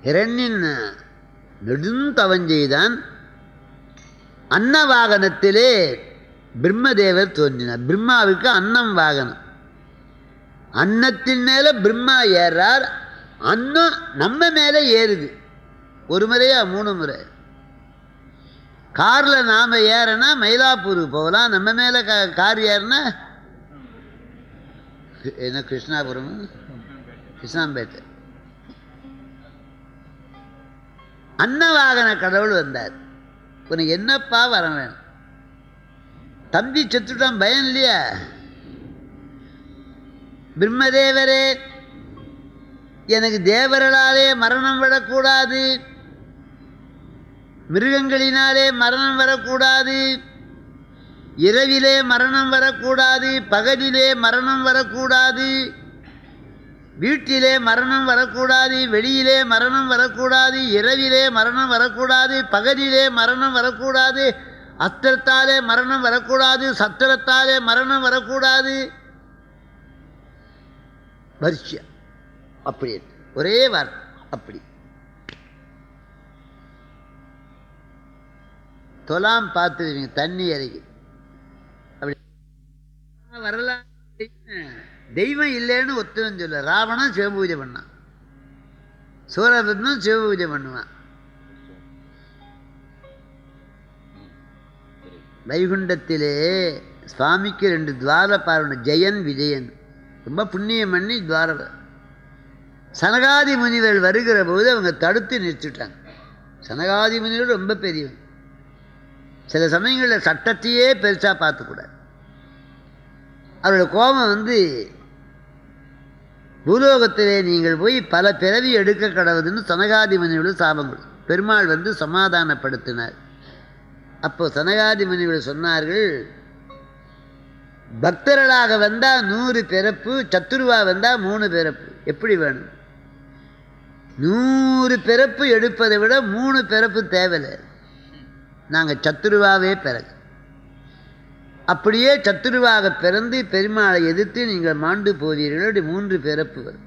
இரண்யன் நெடுந்தவம் செய்தான் அன்ன வாகனத்திலே பிரம்மதேவர் தோன்றினார் பிரம்மாவுக்கு அன்னம் வாகனம் அன்னத்தின் மேலே பிரம்மா ஏறார் அன்னம் நம்ம மேலே ஏறுது ஒரு முறையா மூணு முறை காரில் நாம் ஏறனா மயிலாப்பூருக்கு போகலாம் நம்ம மேலே கா கார் ஏறினா என்ன கிருஷ்ணாபுரம் கிருஷ்ணாம்பேட்டை அன்னவாகன கடவுள் வந்தார் உனக்கு என்னப்பா வர வேணும் தம்பி செத்துட்டான் பயம் இல்லையா பிரம்மதேவரே எனக்கு தேவர்களாலே மரணம் விடக்கூடாது மிருகங்களினாலே மரணம் வரக்கூடாது இரவிலே மரணம் வரக்கூடாது பகலிலே மரணம் வரக்கூடாது வீட்டிலே மரணம் வரக்கூடாது வெளியிலே மரணம் வரக்கூடாது இரவிலே மரணம் வரக்கூடாது பகலிலே மரணம் வரக்கூடாது அஸ்திரத்தாலே மரணம் வரக்கூடாது சத்திரத்தாலே மரணம் வரக்கூடாது வரிசையா அப்படி ஒரே வார்த்தை அப்படி தொலாம் பார்த்துருவீங்க தண்ணி இறங்கி அப்படி வரலாம் தெய்வம் இல்லைன்னு ஒத்துவன் சொல்ல ராவணன் சிவபூஜை பண்ணான் சூரபத்மன் சிவபூஜை பண்ணுவான் வைகுண்டத்திலே சுவாமிக்கு ரெண்டு துவார பாருண ஜெயன் விஜயன் ரொம்ப புண்ணியம் பண்ணி துவார சனகாதி முனிவர் வருகிற போது அவங்க தடுத்து நிறுத்திட்டாங்க சனகாதி முனிவர் ரொம்ப பெரியவன் சில சமயங்களில் சட்டத்தையே பெருசாக பார்த்துக்கூடாது அவரோட கோபம் வந்து பூலோகத்திலே நீங்கள் போய் பல பிறவி எடுக்க கடவுதுன்னு சனகாதி முனிவர் சாபம் கொடு பெருமாள் வந்து சமாதானப்படுத்தினார் அப்போ சனகாதி முனிவர் சொன்னார்கள் பக்தர்களாக வந்தால் நூறு பிறப்பு சத்துருவா வந்தால் மூணு பிறப்பு எப்படி வேணும் நூறு பிறப்பு எடுப்பதை விட மூணு பிறப்பு தேவையில்லை நாங்கள் சத்துருவாவே பிறகு அப்படியே சத்துருவாக பிறந்து பெருமாளை எதிர்த்து நீங்கள் மாண்டு போவீர்கள் அப்படி மூன்று பிறப்பு வரும்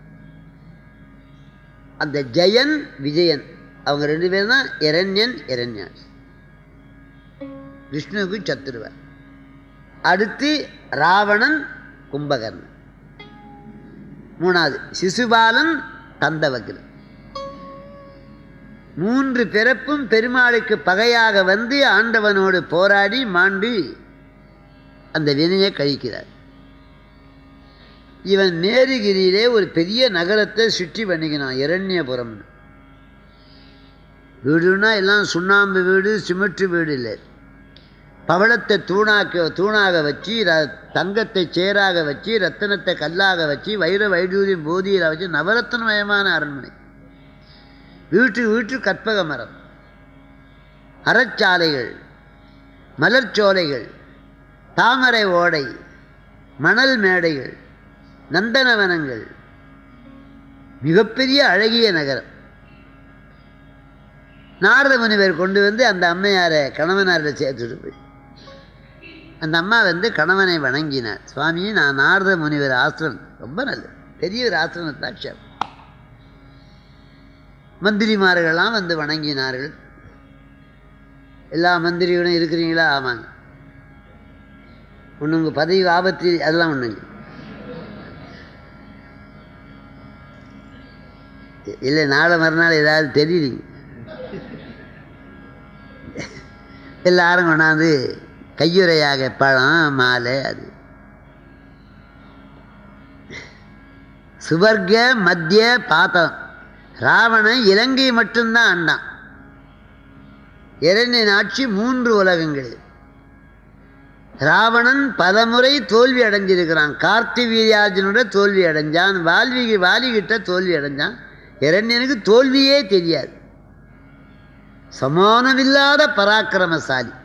அந்த ஜெயன் விஜயன் அவங்க ரெண்டு பேரும் தான் இரண்யன் இரண்யான் விஷ்ணுவுக்கு சத்துருவா அடுத்து ராவணன் கும்பகர்ணன் மூணாவது சிசுபாலன் தந்தவகிரன் மூன்று பிறப்பும் பெருமாளுக்கு பகையாக வந்து ஆண்டவனோடு போராடி மாண்டு அந்த வினையை கழிக்கிறார் இவன் மேருகிரியிலே ஒரு பெரிய நகரத்தை சுற்றி பண்ணிக்கினான் இரண்யபுரம்னு வீடுனா எல்லாம் சுண்ணாம்பு வீடு சிமெண்ட் வீடு இல்லை பவளத்தை தூணாக்க தூணாக வச்சு ர தங்கத்தை சேராக வச்சு ரத்தனத்தை கல்லாக வச்சு வைர வைடூரியம் போதியில் வச்சு நவரத்னமயமான அரண்மனை வீட்டு வீட்டு கற்பக மரம் அறச்சாலைகள் மலர்ச்சோலைகள் தாமரை ஓடை மணல் மேடைகள் நந்தனவனங்கள் மிகப்பெரிய அழகிய நகரம் நாரத முனிவர் கொண்டு வந்து அந்த அம்மையாரை கணவனாரில் சேர்த்துட்டு போய் அந்த அம்மா வந்து கணவனை வணங்கினார் சுவாமி நான் நாரத முனிவர் ஆசிரமம் ரொம்ப நல்லது பெரிய ஒரு ஆசிரமத்தாட்சியம் மந்திரிமார்கள்லாம் வந்து வணங்கினார்கள் எல்லா மந்திரிகளும் இருக்கிறீங்களா ஆமாங்க ஒன்று உங்கள் பதவி ஆபத்து அதெல்லாம் ஒன்றுங்க இல்லை நாளை மறுநாள் ஏதாவது தெரியுதுங்க எல்லாரும் கொண்டாந்து கையுறையாக பழம் மாலை அது சுவர்க்க மத்திய பாத்தம் ராவணன் இலங்கை மட்டும்தான் அண்டான் இரண்டின் ஆட்சி மூன்று உலகங்கள் ராவணன் பலமுறை தோல்வி அடைஞ்சிருக்கிறான் கார்த்தி வீரியார்ஜுனோட தோல்வி அடைஞ்சான் வால்மீகி வாலிகிட்ட தோல்வி அடைஞ்சான் இரண்யனுக்கு தோல்வியே தெரியாது சமானமில்லாத பராக்கிரமசாலி